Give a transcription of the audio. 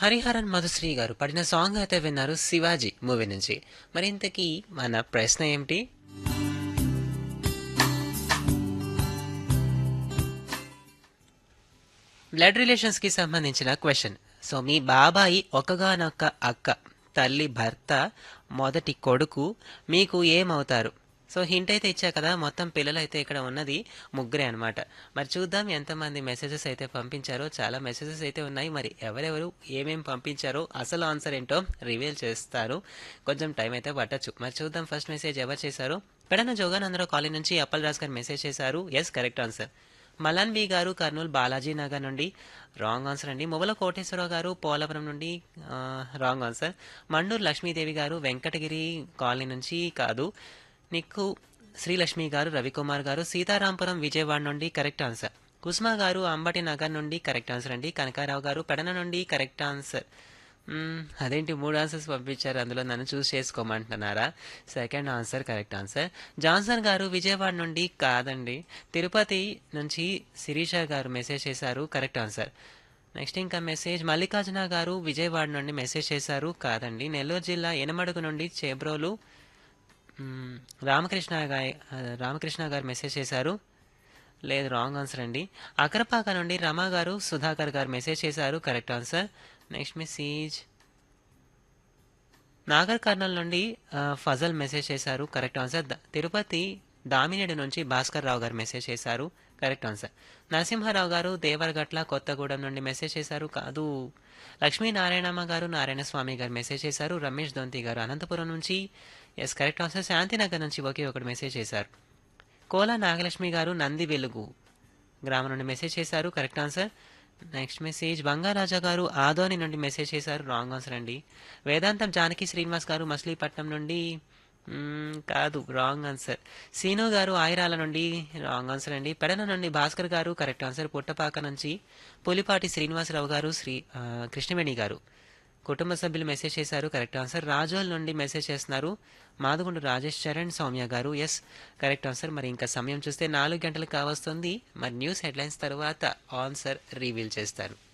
హరిహరన్ మధుశ్రీ గారు పడిన సాంగ్ అయితే విన్నారు శివాజీ మూవీ నుంచి మరి ఇంతకీ మన ప్రశ్న ఏమిటి బ్లడ్ రిలేషన్స్ కి సంబంధించిన క్వశ్చన్ సో మీ బాబాయి ఒకగానొక్క అక్క తల్లి భర్త మొదటి కొడుకు మీకు ఏమవుతారు సో హింట్ అయితే ఇచ్చా కదా మొత్తం పిల్లలు అయితే ఇక్కడ ఉన్నది ముగ్గురే అనమాట మరి చూద్దాం ఎంతమంది మెసేజెస్ అయితే పంపించారో చాలా మెసేజెస్ అయితే ఉన్నాయి మరి ఎవరెవరు ఏమేం పంపించారో అసలు ఆన్సర్ ఏంటో రివీల్ చేస్తారు కొంచెం టైం అయితే పట్టచ్చు మరి చూద్దాం ఫస్ట్ మెసేజ్ ఎవరు చేశారు పెడన జోగానందరావు కాలేజ్ నుంచి అప్పల్ రాజ్ గారు మెసేజ్ చేశారు yes correct answer Malan B garu Kurnool Balaji Nagar నుండి రాంగ్ ఆన్సర్ అండి మువ్వల కోటేశ్వరరావు గారు పోలవరం నుండి రాంగ్ ఆన్సర్ మండూరు లక్ష్మీదేవి గారు వెంకటగిరి కాలనీ నుంచి కాదు నీకు శ్రీలక్ష్మి గారు రవికుమార్ గారు సీతారాంపురం విజయవాడ నుండి కరెక్ట్ ఆన్సర్ కుస్మా గారు అంబటి నగర్ నుండి కరెక్ట్ ఆన్సర్ అండి కనకారావు గారు పెడన నుండి కరెక్ట్ ఆన్సర్ మ్మ్, అదేంటి మూడు ఆన్సర్స్ పంపించారు అందులో నన్ను చూస్ చేసుకోమంటున్నారా second answer correct answer Johnson garu Vijayawada నుండి కాదండి తిరుపతి నుంచి శిరీష గారు మెసేజ్ చేశారు కరెక్ట్ ఆన్సర్ నెక్స్ట్ ఇంకా మెసేజ్ మల్లికార్జున గారు విజయవాడ నుండి మెసేజ్ చేశారు కాదండి నెల్లూరు జిల్లా ఎనమడుగు నుండి చేబ్రోలు మ్మ్, రామకృష్ణ గారి రామకృష్ణ గారు మెసేజ్ చేశారు లేదు రాంగ్ ఆన్సర్ అండి అకరపాక నుండి రమా గారు సుధాకర్ గారు మెసేజ్ చేశారు correct answer next message Nagar Kurnool నుండి ఆ, ఫజల్ మెసేజ్ చేశారు కరెక్ట్ ఆన్సర్ ద- తిరుపతి దామినేడు నుంచి భాస్కర్ రావు గారు మెసేజ్ చేశారు కరెక్ట్ ఆన్సర్ నరసింహారావు గారు దేవరగట్ల కొత్తగూడెం నుండి మెసేజ్ చేశారు కాదు లక్ష్మీనారాయణమ్మ గారు నారాయణ స్వామి గారు మెసేజ్ చేశారు రమేష్ దొంతి గారు అనంతపురం నుంచి ఎస్ కరెక్ట్ ఆన్సర్ శాంతినగర్ నుంచి ఒకే ఒకటి మెసేజ్ చేశారు కోలా నాగలక్ష్మి గారు నంది వెలుగు గ్రామం నుండి మెసేజ్ చేశారు correct answer next message Bangaraja garu Adoni నుండి మెసేజ్ చేశారు రాంగ్ ఆన్సర్ అండి వేదాంతం జానకి శ్రీనివాస్ గారు మచిలీపట్నం నుండి మ్మ్, కాదు రాంగ్ ఆన్సర్ సీను గారు ఆయిరాల నుండి రాంగ్ ఆన్సర్ అండి పెడన నుండి భాస్కర్ గారు కరెక్ట్ ఆన్సర్ పుట్టపాక నుంచి పులిపాటి శ్రీనివాసరావు గారు శ్రీ ఆ, కృష్ణవేణి గారు కుటుంబ సభ్యులు మెసేజ్ చేశారు కరెక్ట్ ఆన్సర్ రాజోల్ నుండి మెసేజ్ చేస్తున్నారు మాదుగుండు రాజేష్ చరణ్ సౌమ్య గారు ఎస్ కరెక్ట్ ఆన్సర్ మరి ఇంకా సమయం చూస్తే నాలుగు గంటలకు కావస్తుంది మరి న్యూస్ హెడ్లైన్స్ తర్వాత ఆన్సర్ రివీల్ చేస్తారు